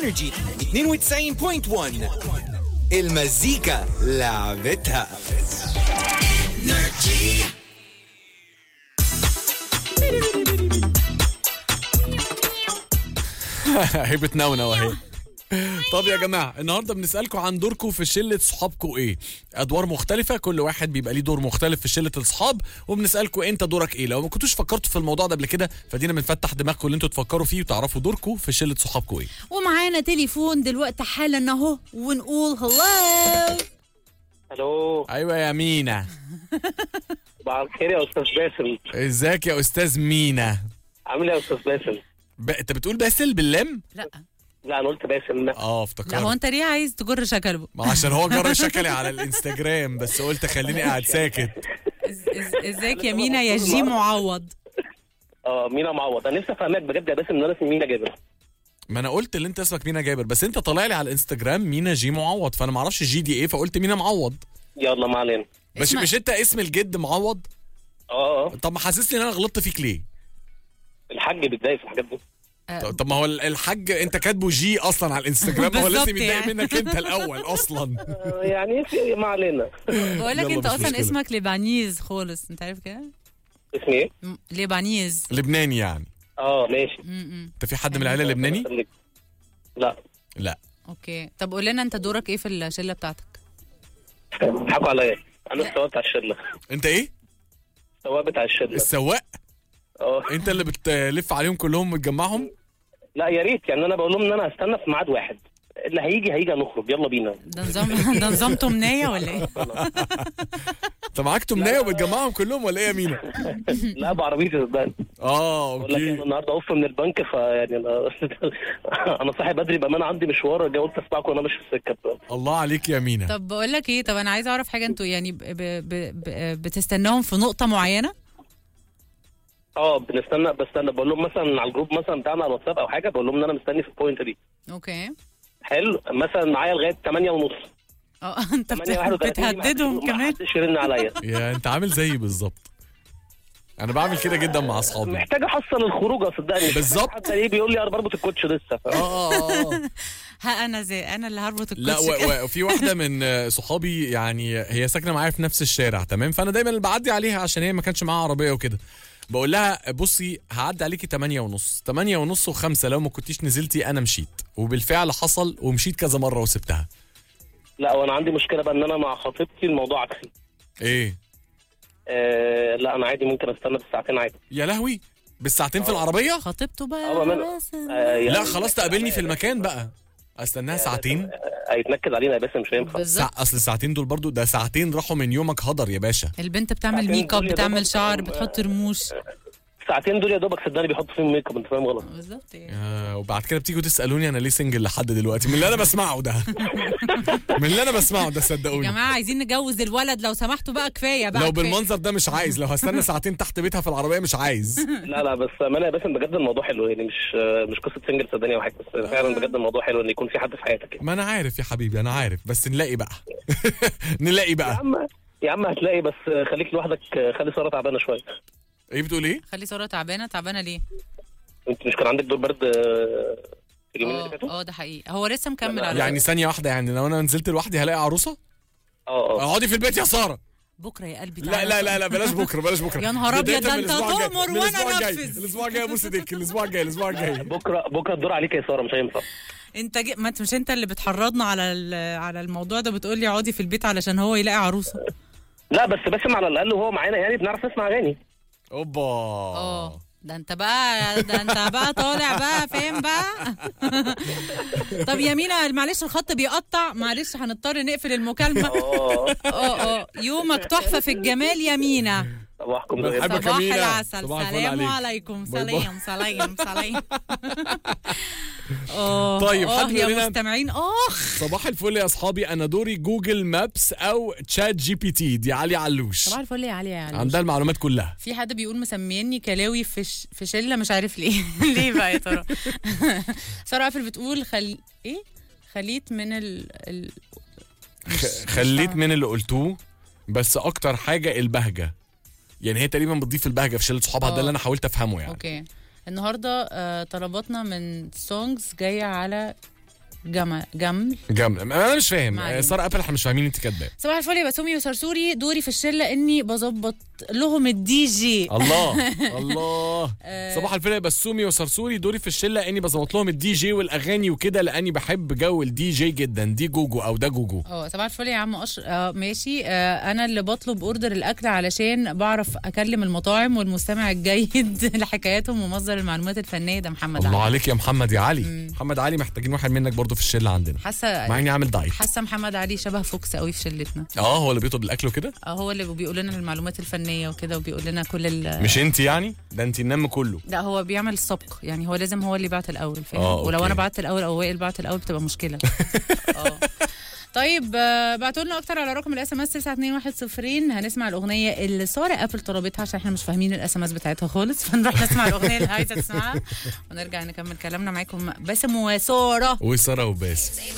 انرجي 92.1 المزيكا لعبتها هي بتنونة اهي طب يا جماعة النهاردة بنسألكم عن دوركم في شلة صحابكم ايه أدوار مختلفة كل واحد بيبقى ليه دور مختلف في شلة الصحاب وبنسألكم انت دورك ايه لو ما كنتوش فكرتوا في الموضوع ده قبل كده فدينا بنفتح دماغكم اللي انتوا تفكروا فيه وتعرفوا دوركم في شلة صحابكم ايه ومعانا تليفون دلوقتي حالا اهو ونقول هلو الو ايوه يا مينا صباح الخير يا استاذ باسل ازيك يا استاذ مينا عامل ايه يا استاذ باسل ب... انت بتقول باسل باللم لا لا انا قلت باسل لا اه لا افتكرت هو انت ليه عايز تجر شكله ما عشان هو جر شكلي على الانستجرام بس قلت خليني قاعد ساكت إز- إز- ازيك يا مينا يا جي معوض اه مينا معوض انا نفسي افهمك بجد يا باسل ان انا اسمي مينا جابر ما انا قلت اللي انت اسمك مينا جابر بس انت طالع لي على الانستجرام مينا جي معوض فانا ما اعرفش جي دي ايه فقلت مينا معوض يلا ما علينا مش اسمع- مش انت اسم الجد معوض اه اه طب ما حاسسني ان انا غلطت فيك ليه الحاج بيتضايق في الحاجات دي طب- طب ما هو الحاج انت كاتبه جي اصلا على الانستجرام هو بالظبط لازم يتضايق يعني. منك انت الاول اصلا آه، يعني في- ما علينا بقول لك يلا انت مش اصلا مشكلة. اسمك ليبانيز خالص انت عارف كده اسمي ايه؟ م- ليبانيز لبناني يعني اه ماشي م-م. انت في حد من العيله لبناني خليك. لا لا اوكي طب قول لنا انت دورك ايه في الشله بتاعتك حكوا عليا انا السواق بتاع الشله انت ايه السواق بتاع الشله السواق اه انت اللي بتلف عليهم كلهم وتجمعهم لا يا ريت يعني انا بقول لهم ان انا هستنى في ميعاد واحد اللي هيجي هيجي نخرج يلا بينا ده نظام ده نظام تمنيه ولا ايه انت معاك تمنيه وبتجمعهم كلهم ولا ايه يا مينا لا بعربيتي صدقني اه بقول لك انا اوكي النهارده اوف من البنك فيعني انا انا صاحي بدري بامانه عندي مشوار جاي قلت اسمعكم وانا ماشي في السكه بتاعتي. الله عليك يا مينا طب بقول لك ايه طب انا عايزه اعرف حاجه انتوا يعني ب... ب... ب... ب... بتستناهم في نقطه معينه اه بنستنى بستنى بقول لهم مثلا على الجروب مثلا بتاعنا على الواتساب او حاجه بقول لهم ان انا مستني في البوينت دي اوكي حلو مثلا معايا لغايه 8 ونص اه انت بت... 8 بتهددهم كمان محدش يرن عليا يا انت عامل زيي بالظبط انا بعمل كده جدا مع اصحابي محتاج احصل الخروجه صدقني بالظبط. حتى ايه بيقول لي انا بربط الكوتش لسه ف- اه اه اه ها انا زي انا اللي هربط لا الكوتش و- و- وفي واحده من آه، صحابي يعني هي ساكنه معايا في نفس الشارع تمام فانا دايما اللي بعدي عليها عشان هي ما كانش معاها عربيه وكده بقول لها بصي هعدي عليكي 8 ونص 8 ونص و5 لو ما كنتيش نزلتي انا مشيت وبالفعل حصل ومشيت كذا مره وسبتها لا وانا عندي مشكله بقى ان انا مع خطيبتي الموضوع عكسي ايه آه لا انا عادي ممكن استنى بالساعتين عادي يا لهوي بالساعتين في العربيه خطيبته اه بامانه بقى آه يعني لا خلاص تقابلني في المكان بقى استناها ساعتين آه، هيتنكد علينا يا باسم مش هينفع بالظبط ساعة اصل الساعتين دول برضو ده ساعتين راحوا من يومك هدر يا باشا البنت بتعمل عشان ميك اب دول يا بتعمل دوبك- شعر بتحط رموش الساعتين دول يا دوبك صدقني بيحط فيهم ميك اب انت فاهم غلط بالظبط يعني. آه وبعد كده بتيجوا تسالوني انا ليه سنجل لحد دلوقتي من اللي انا بسمعه ده من اللي انا بسمعه ده يا صدقوني جماعه عايزين نجوز الولد لو سمحتوا بقى كفايه بقى لو كفاية. بالمنظر ده مش عايز لو هستنى ساعتين تحت بيتها في العربيه مش عايز لا لا بس امانه يا باسم بجد الموضوع حلو يعني مش آه، مش قصه سنجل صدقني او حاجه بس فعلا بجد الموضوع حلو ان يكون في حد في حياتك يعني. ما انا عارف يا حبيبي انا عارف بس نلاقي بقى نلاقي يا بقى عم يا عم هتلاقي بس آه، خليك لوحدك آه، خلي ساره تعبانه شويه ايه بتقول ايه خلي ساره تعبانه تعبانه ليه انت مش كان عندك دور برد آه، في اليومين اللي اه فاتوا؟ اه ده حقيقي هو لسه مكمل على يعني ثانيه واحده يعني لو انا نزلت لوحدي هلاقي عروسه اه اه اقعدي في البيت يا ساره بكره يا قلبي لا تعالى. لا لا لا بلاش بكره بلاش بكره يا نهار أبيض، بداية ده من أنت الأسبوع الجاي. تؤمر من وأنا الأسبوع الجاي. أنفذ. الاسبوع الجاي ابوس ايديك الاسبوع الجاي الاسبوع الجاي بكره بكره الدور عليك يا ساره مش هينفع انت جي... ما انت مش انت اللي بتحرضنا على ال... على الموضوع ده بتقول لي اقعدي في البيت علشان هو يلاقي عروسه لا بس باسم على الاقل وهو معانا يعني بنعرف نسمع اغاني اوبا اه ده انت بقى ده انت بقى طالع بقى فاهم بقى طب يا مينا معلش الخط بيقطع معلش هنضطر نقفل المكالمه اه اه اه يومك تحفه في الجمال يا مينا صباحكم مرحبا. زي حبك يا صباح مينا. العسل صباح الفل سلام عليك. عليكم باي باي. سلام سلام سلام اه طيب، اه حد يا بيقول لنا- مستمعين اخ صباح الفل يا اصحابي انا دوري جوجل مابس او تشات جي بي تي دي علي علوش صباح الفل يا علي يا علي عندها المعلومات كلها في حد بيقول مسميني كلاوي في ش... في شله مش عارف ليه ليه بقى يا ترى ساره قافل بتقول خل ايه خليت من ال, ال... خ- خليت من اللي قلتوه بس اكتر حاجه البهجه يعني هي تقريبا بتضيف البهجه في شله صحابها ده آه. اللي انا حاولت افهمه يعني اوكي النهارده آه طلباتنا من سونجز جايه على جمل جمل جامد انا مش فاهم ما علينا. آه، ساره ابل احنا مش فاهمين انت كاتباه صباح الفل يا بسومي وسرسوري دوري في الشله اني بظبط لهم الدي جي الله الله صباح الفل يا بسومي وصرصوري دوري في الشله اني بظبط لهم الدي جي والاغاني وكده لاني بحب جو الدي جي جدا دي جوجو او ده جوجو اه صباح الفل يا عم أشر... آه ماشي آه انا اللي بطلب اوردر الاكل علشان بعرف اكلم المطاعم والمستمع الجيد لحكاياتهم ومصدر المعلومات الفنيه ده محمد الله علي. عليك يا محمد يا علي محمد علي محتاجين واحد منك برضو في الشله عندنا حاسه مع اني عامل دايت حاسه محمد علي شبه فوكس قوي في شلتنا اه هو اللي بيطلب الاكل وكده اه هو اللي بيقول لنا المعلومات الفنيه وكده وبيقول لنا كل ال... مش انت يعني ده انت النم كله لا هو بيعمل السبق يعني هو لازم هو اللي بعت الاول فاهم آه، ولو أوكي. انا بعت الاول او وائل بعت الاول بتبقى مشكله اه طيب آه، بعتوا لنا اكتر على رقم الاس ام اس 921 هنسمع الاغنيه اللي ساره ابل طلبتها عشان احنا مش فاهمين الاس ام اس بتاعتها خالص فنروح نسمع الاغنيه اللي عايزه تسمعها ونرجع نكمل كلامنا معاكم باسم وساره وساره وباسم